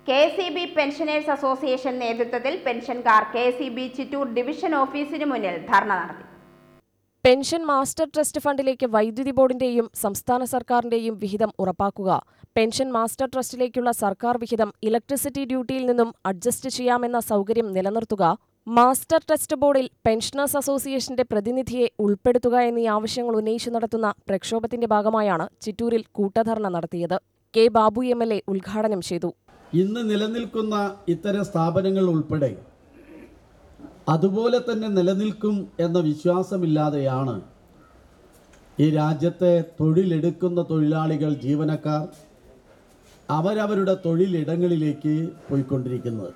K C B pensioners association നേതൃത്വത്തിൽ പെൻഷൻകാർ K C B Chittur division ഓഫീസിന് മുന്നിൽ ധർണ നടത്തി പെൻഷൻ മാസ്റ്റർ ട്രസ്റ്റ് ഫണ്ടിലേക്ക് വൈദ്യുതി ബോർഡിന്റെയും സംസ്ഥാന സർക്കാരിന്റെയും വിഹിതം ഉറപ്പാക്കുക പെൻഷൻ മാസ്റ്റർ ട്രസ്റ്റിലേക്കുള്ള സർക്കാർ വിഹിതം ഇലക്ട്രിസിറ്റി ഡ്യൂട്ടിയിൽ നിന്നും അഡ്ജസ്റ്റ് ചെയ്യാമെന്ന സൗകര്യം നിലനിർത്തുക മാസ്റ്റർ ട്രസ്റ്റ് ബോർഡിൽ പെൻഷനേഴ്സ് അസോസിയേഷന്റെ പ്രതിനിധിയെ ഉൾപ്പെടുത്തുക എന്നീ ആവശ്യങ്ങൾ ഉന്നയിച്ചു നടത്തുന്ന പ്രക്ഷോഭത്തിന്റെ ഭാഗമായാണ് ചിറ്റൂരിൽ കൂട്ടധർണ നടത്തിയത് K Babu M L A ഉദ്ഘാടനം ചെയ്തു ഇന്ന് നിലനിൽക്കുന്ന ഇത്തരം സ്ഥാപനങ്ങൾ ഉൾപ്പെടെ അതുപോലെ തന്നെ നിലനിൽക്കും എന്ന വിശ്വാസമില്ലാതെയാണ് ഈ രാജ്യത്തെ തൊഴിലെടുക്കുന്ന തൊഴിലാളികൾ ജീവനക്കാർ അവരവരുടെ തൊഴിലിടങ്ങളിലേക്ക് പോയിക്കൊണ്ടിരിക്കുന്നത്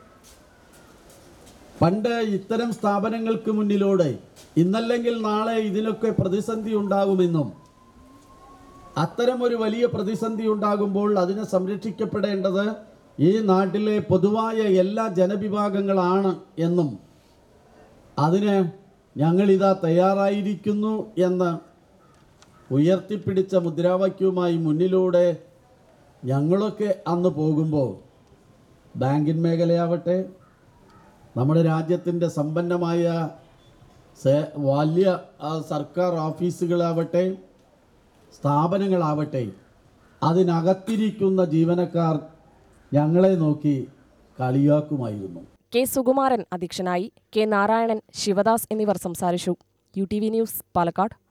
പണ്ട് ഇത്തരം സ്ഥാപനങ്ങൾക്ക് മുന്നിലൂടെ ഇന്നല്ലെങ്കിൽ നാളെ ഇതിനൊക്കെ പ്രതിസന്ധി ഉണ്ടാകുമെന്നും അത്തരം ഒരു വലിയ പ്രതിസന്ധി ഉണ്ടാകുമ്പോൾ അതിനെ സംരക്ഷിക്കപ്പെടേണ്ടത് ഈ നാട്ടിലെ പൊതുവായ എല്ലാ ജനവിഭാഗങ്ങളാണ് എന്നും അതിന് ഞങ്ങളിതാ തയ്യാറായിരിക്കുന്നു എന്ന് ഉയർത്തിപ്പിടിച്ച മുദ്രാവാക്യവുമായി മുന്നിലൂടെ ഞങ്ങളൊക്കെ അന്ന് പോകുമ്പോൾ ബാങ്കിൻ മേഖലയാവട്ടെ നമ്മുടെ രാജ്യത്തിൻ്റെ സമ്പന്നമായ സേ- വലിയ ആ, സർക്കാർ ഓഫീസുകളാവട്ടെ സ്ഥാപനങ്ങളാവട്ടെ അതിനകത്തിരിക്കുന്ന ജീവനക്കാർ ഞങ്ങളെ നോക്കി കളിയാക്കുമായിരുന്നു കെ സുകുമാരൻ അധ്യക്ഷനായി കെ നാരായണൻ ശിവദാസ് എന്നിവർ സംസാരിച്ചു U T V news Palakkad